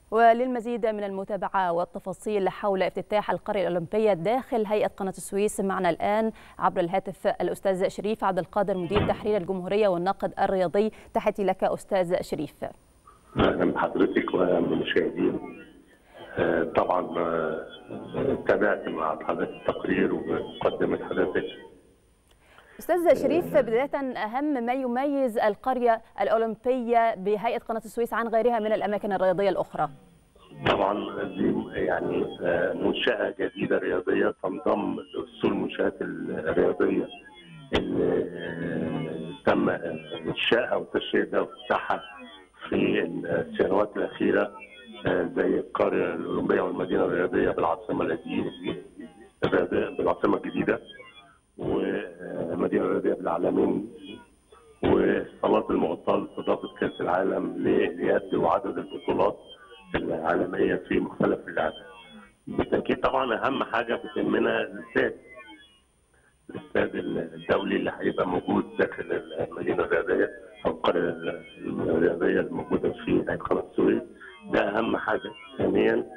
وللمزيد من المتابعة والتفاصيل حول افتتاح القرية الأولمبية داخل هيئة قناة السويس معنا الآن عبر الهاتف الأستاذ شريف عبد القادر مدير تحرير الجمهورية والناقد الرياضي تحياتي لك أستاذ شريف اهلا بحضرتك والمشاهدين طبعا تابعت مع حضرتك التقرير ومقدمه حضرتك استاذ شريف بدايه اهم ما يميز القريه الاولمبيه بهيئه قناه السويس عن غيرها من الاماكن الرياضيه الاخرى طبعا دي يعني منشاه جديده رياضيه تنضم لاصول المنشات الرياضيه اللي تم انشائها وتشييدها وافتتاحها في السنوات الاخيره زي القريه الاولمبيه والمدينه الرياضيه بالعاصمه القديمه بالعاصمه الجديده والمدينه الرياضيه بالعالمين والصالات المغطاه لاستضافه كاس العالم لليد وعدد البطولات العالميه في مختلف اللعبات. بالتاكيد طبعا اهم حاجه بتهمنا الاستاد. الاستاد الدولي اللي هيبقى موجود داخل المدينه الرياضيه او القريه الرياضيه الموجوده في قناه السويس ده اهم حاجه. ثانيا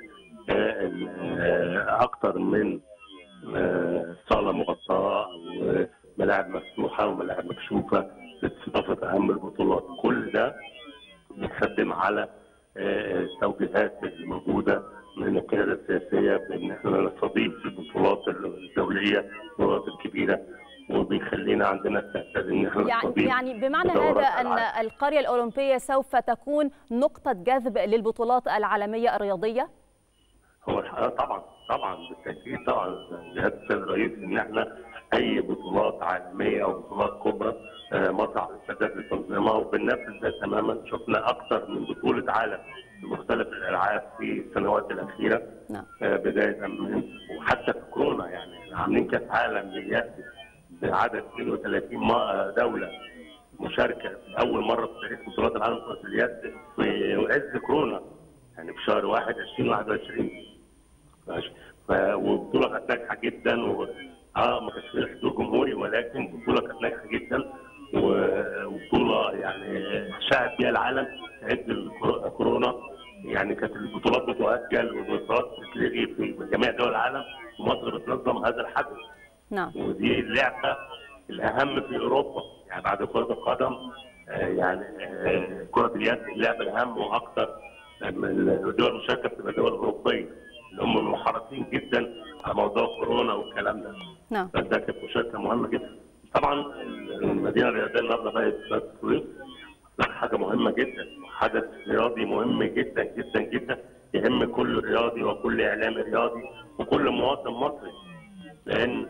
اكثر من صاله مغطاه او ملاعب مفتوحه وملاعب مكشوفه لاستضافه اهم البطولات كل ده بيخدم على التوجيهات الموجوده من القياده السياسيه بان احنا نستضيف البطولات الدوليه البطولات الكبيره وبيخلينا عندنا استعداد ان احنا يعني يعني بمعنى هذا ان القريه الاولمبيه سوف تكون نقطه جذب للبطولات العالميه الرياضيه؟ هو طبعا طبعا بالتاكيد طبعا جهاز السيد الرئيس ان احنا اي بطولات عالميه او بطولات كبرى مصر على استعداد لتنظيمها وبننفذ ده تماما شفنا اكثر من بطوله عالم في مختلف الالعاب في السنوات الاخيره نعم. بدايه من وحتى في كورونا يعني عاملين كاس عالم لليد بعدد 32 دوله مشاركه اول مره في تاريخ بطولات العالم كره اليد في عز كورونا يعني في شهر 1 2021 ماشي وبطوله كانت ناجحه جدا و... اه ما كانش فيها حضور جمهوري ولكن البطوله كانت ناجحه جدا وبطوله يعني شهد بيها العالم في عز كورونا يعني كانت البطولات بتؤجل والبطولات بتلغي في جميع دول العالم ومصر بتنظم هذا الحدث. نعم ودي اللعبه الاهم في اوروبا يعني بعد كره القدم آه يعني آه كره اليد اللعبه الاهم واكثر من الدول المشاركه بتبقى دول اوروبيه اللي هم محرصين جدا على موضوع كورونا والكلام ده. نعم. فده كانت مشاركه مهمه جدا. طبعا المدينه الرياضيه النهارده بقت السويس حاجه مهمه جدا حدث رياضي مهم جدا جدا جدا يهم كل رياضي وكل اعلامي رياضي وكل مواطن مصري لان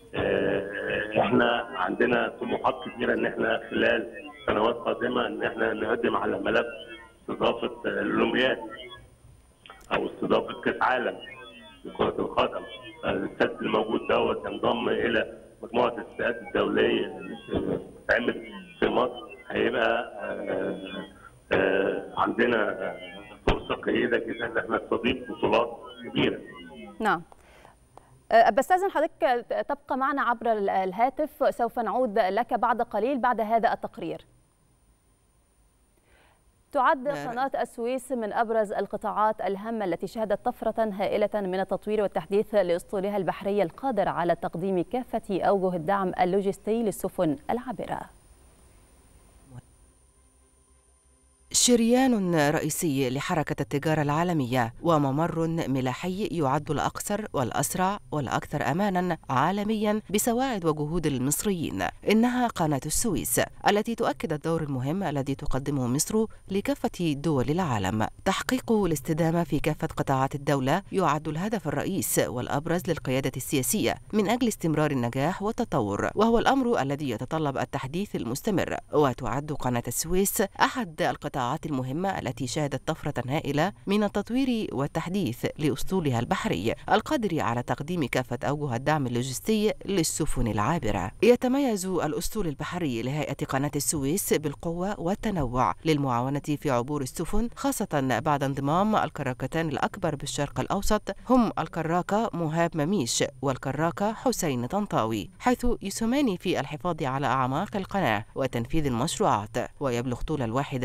احنا عندنا طموحات كبيره ان احنا خلال سنوات قادمه ان احنا نقدم على ملف استضافه الاولمبياد او استضافه كاس عالم لكره القدم الاستاد الموجود دوت ينضم الى مجموعه الاستاد الدوليه اللي بتتعمل في مصر هيبقى آآ آآ عندنا فرصه جيده جدا ان احنا نستضيف بطولات كبيره. نعم. بستاذن حضرتك تبقى معنا عبر الهاتف سوف نعود لك بعد قليل بعد هذا التقرير. تعد قناة السويس من أبرز القطاعات الهامة التي شهدت طفرة هائلة من التطوير والتحديث لأسطولها البحرية القادرة على تقديم كافة أوجه الدعم اللوجستي للسفن العابرة. شريان رئيسي لحركة التجارة العالمية وممر ملاحي يعد الأقصر والأسرع والأكثر أمانا عالميا بسواعد وجهود المصريين إنها قناة السويس التي تؤكد الدور المهم الذي تقدمه مصر لكافة دول العالم تحقيق الاستدامة في كافة قطاعات الدولة يعد الهدف الرئيس والأبرز للقيادة السياسية من أجل استمرار النجاح والتطور وهو الأمر الذي يتطلب التحديث المستمر وتعد قناة السويس أحد القطاعات القطاعات المهمة التي شهدت طفرة هائلة من التطوير والتحديث لأسطولها البحري القادر على تقديم كافة أوجه الدعم اللوجستي للسفن العابرة يتميز الأسطول البحري لهيئة قناة السويس بالقوة والتنوع للمعاونة في عبور السفن خاصة بعد انضمام الكراكتان الأكبر بالشرق الأوسط هم الكراكة مهاب مميش والكراكة حسين طنطاوي حيث يسهمان في الحفاظ على أعماق القناة وتنفيذ المشروعات ويبلغ طول الواحدة منهما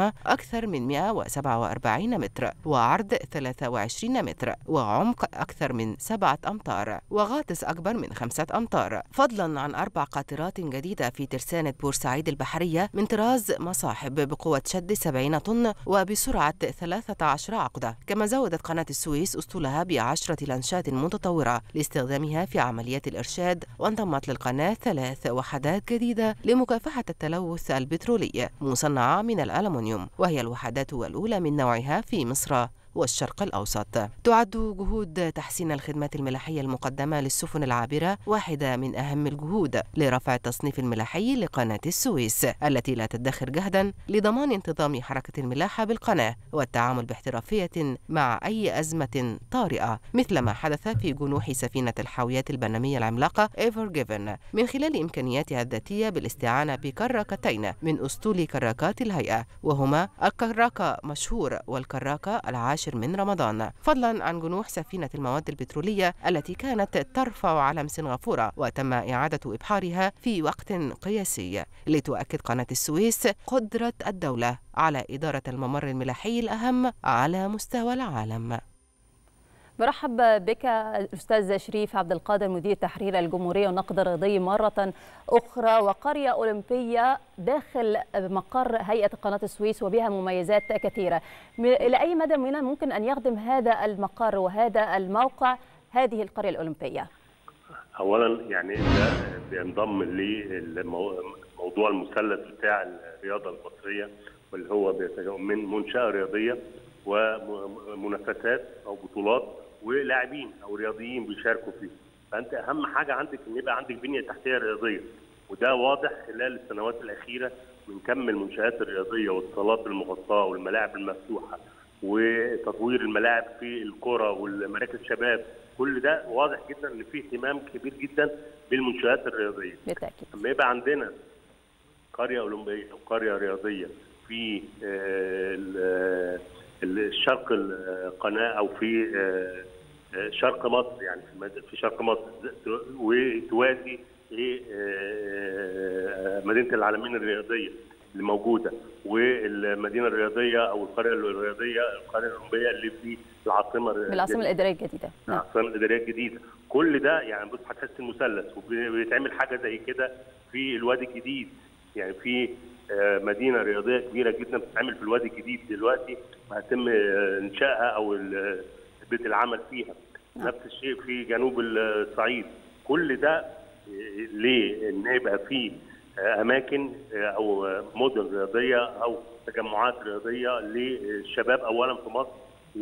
ارتفاعهما أكثر من 147 متر وعرض 23 متر وعمق أكثر من 7 أمتار وغاطس أكبر من 5 أمتار فضلا عن أربع قاطرات جديدة في ترسانة بورسعيد البحرية من طراز مصاحب بقوة شد 70 طن وبسرعة 13 عقدة كما زودت قناة السويس أسطولها بعشرة لانشات متطورة لاستخدامها في عمليات الإرشاد وانضمت للقناة ثلاث وحدات جديدة لمكافحة التلوث البترولي مصنعة من الألمنيوم وهي الوحدات الأولى من نوعها في مصر والشرق الأوسط تعد جهود تحسين الخدمات الملاحية المقدمة للسفن العابرة واحدة من أهم الجهود لرفع التصنيف الملاحي لقناة السويس التي لا تدخر جهدا لضمان انتظام حركة الملاحة بالقناة والتعامل باحترافية مع أي أزمة طارئة مثل ما حدث في جنوح سفينة الحاويات البنمية العملاقة ايفر جيفن من خلال إمكانياتها الذاتية بالاستعانة بكراكتين من أسطول كراكات الهيئة وهما الكراكة مشهور والكراكة العاشر العاشر من رمضان فضلا عن جنوح سفينة المواد البترولية التي كانت ترفع علم سنغافورة وتم إعادة إبحارها في وقت قياسي لتؤكد قناة السويس قدرة الدولة على إدارة الممر الملاحي الأهم على مستوى العالم برحب بك الاستاذ شريف عبد القادر مدير تحرير الجمهوريه والنقد الرياضي مره اخرى وقريه اولمبيه داخل مقر هيئه قناه السويس وبها مميزات كثيره الى اي مدى من الممكن ان يخدم هذا المقر وهذا الموقع هذه القريه الاولمبيه اولا يعني ده بينضم لموضوع المثلث بتاع الرياضه المصريه واللي هو من منشاه رياضيه ومنافسات او بطولات ولاعبين او رياضيين بيشاركوا فيه فانت اهم حاجه عندك ان يبقى عندك بنيه تحتيه رياضيه وده واضح خلال السنوات الاخيره من كم المنشات الرياضيه والصالات المغطاه والملاعب المفتوحه وتطوير الملاعب في الكره والمراكز الشباب كل ده واضح جدا ان في اهتمام كبير جدا بالمنشات الرياضيه بالتاكيد لما يبقى عندنا قريه اولمبيه او قريه رياضيه في الشرق القناه او في شرق مصر يعني في شرق مصر وتوازي مدينه العالمين الرياضيه اللي موجوده والمدينه الرياضيه او القريه الرياضيه القريه الاولمبيه اللي في العاصمه العاصمه الاداريه الجديده العاصمه الاداريه الجديده كل ده يعني بص هتحس المثلث وبيتعمل حاجه زي كده في الوادي الجديد يعني في مدينه رياضيه كبيره جدا بتتعمل في الوادي الجديد دلوقتي وهيتم انشائها او بيت العمل فيها نفس الشيء في جنوب الصعيد كل ده ليه ان يبقى في اماكن او مدن رياضيه او تجمعات رياضيه للشباب اولا في مصر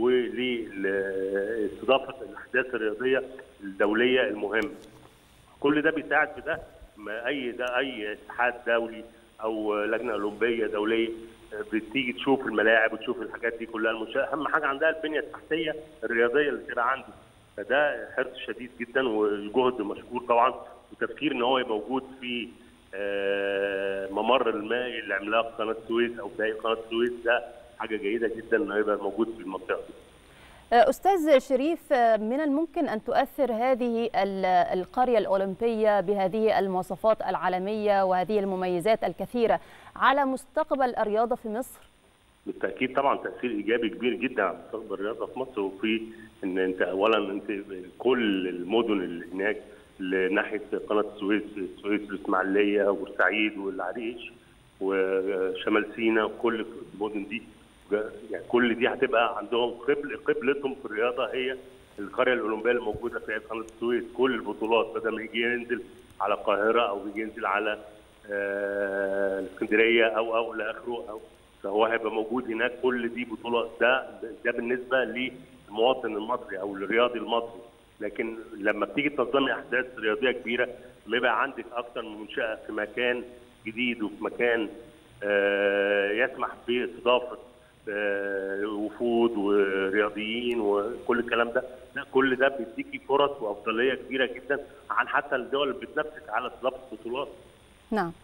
ولاستضافه الاحداث الرياضيه الدوليه المهمه كل ده بيساعد في ده اي ده اي اتحاد دولي او لجنه اولمبيه دوليه بتيجي تشوف الملاعب وتشوف الحاجات دي كلها المنشاه اهم حاجه عندها البنيه التحتيه الرياضيه اللي تبقى عنده فده حرص شديد جدا والجهد مشكور طبعا وتفكير ان هو يبقى موجود في ممر المائي العملاق قناه السويس او في قناه السويس ده حاجه جيده جدا انه يبقى موجود في المنطقه دي. أستاذ شريف من الممكن أن تؤثر هذه القرية الأولمبية بهذه المواصفات العالمية وهذه المميزات الكثيرة على مستقبل الرياضة في مصر؟ بالتأكيد طبعا تأثير إيجابي كبير جدا على مستقبل الرياضة في مصر وفي إن أنت أولا أنت كل المدن اللي هناك ناحية قناة السويس السويس الإسماعيلية وبورسعيد والعريش وشمال سيناء وكل المدن دي يعني كل دي هتبقى عندهم قبل قبلتهم في الرياضه هي القريه الاولمبيه الموجوده في قناه السويس كل البطولات بدل ما يجي ينزل على القاهره او يجي ينزل على الاسكندريه او او الى اخره او فهو هيبقى موجود هناك كل دي بطولات ده ده بالنسبه للمواطن المصري او الرياضي المصري لكن لما بتيجي تنظمي احداث رياضيه كبيره لما يبقى عندك اكثر من منشاه في مكان جديد وفي مكان يسمح باستضافه وفود ورياضيين وكل الكلام ده لا كل ده بيديكي فرص وافضليه كبيره جدا عن حتى الدول اللي بتنافسك على استضافه بطولات. نعم.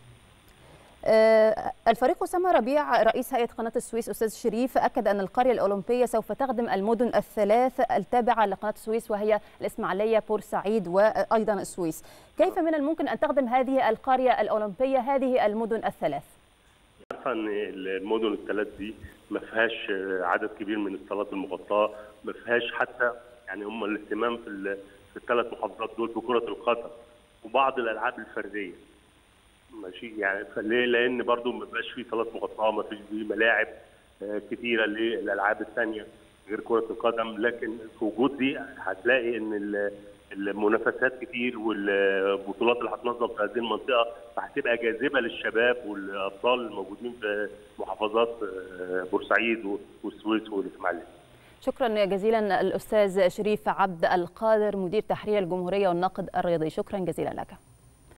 الفريق أسامة ربيع رئيس هيئة قناة السويس أستاذ شريف أكد أن القرية الأولمبية سوف تخدم المدن الثلاث التابعة لقناة السويس وهي الإسماعيلية بورسعيد وأيضا السويس كيف من الممكن أن تخدم هذه القرية الأولمبية هذه المدن الثلاث؟ عارفه ان المدن الثلاث دي ما فيهاش عدد كبير من الصالات المغطاه ما فيهاش حتى يعني هم الاهتمام في في الثلاث محافظات دول بكره القدم وبعض الالعاب الفرديه ماشي يعني فليه لان برضو ما بقاش في صالات مغطاه ما فيش في ملاعب كثيره للالعاب الثانيه غير كره القدم لكن في وجود دي هتلاقي ان المنافسات كتير والبطولات اللي هتنظم في هذه المنطقه فهتبقى جاذبه للشباب والابطال الموجودين في محافظات بورسعيد والسويس والاسماعيليه. شكرا جزيلا الاستاذ شريف عبد القادر مدير تحرير الجمهوريه والناقد الرياضي شكرا جزيلا لك.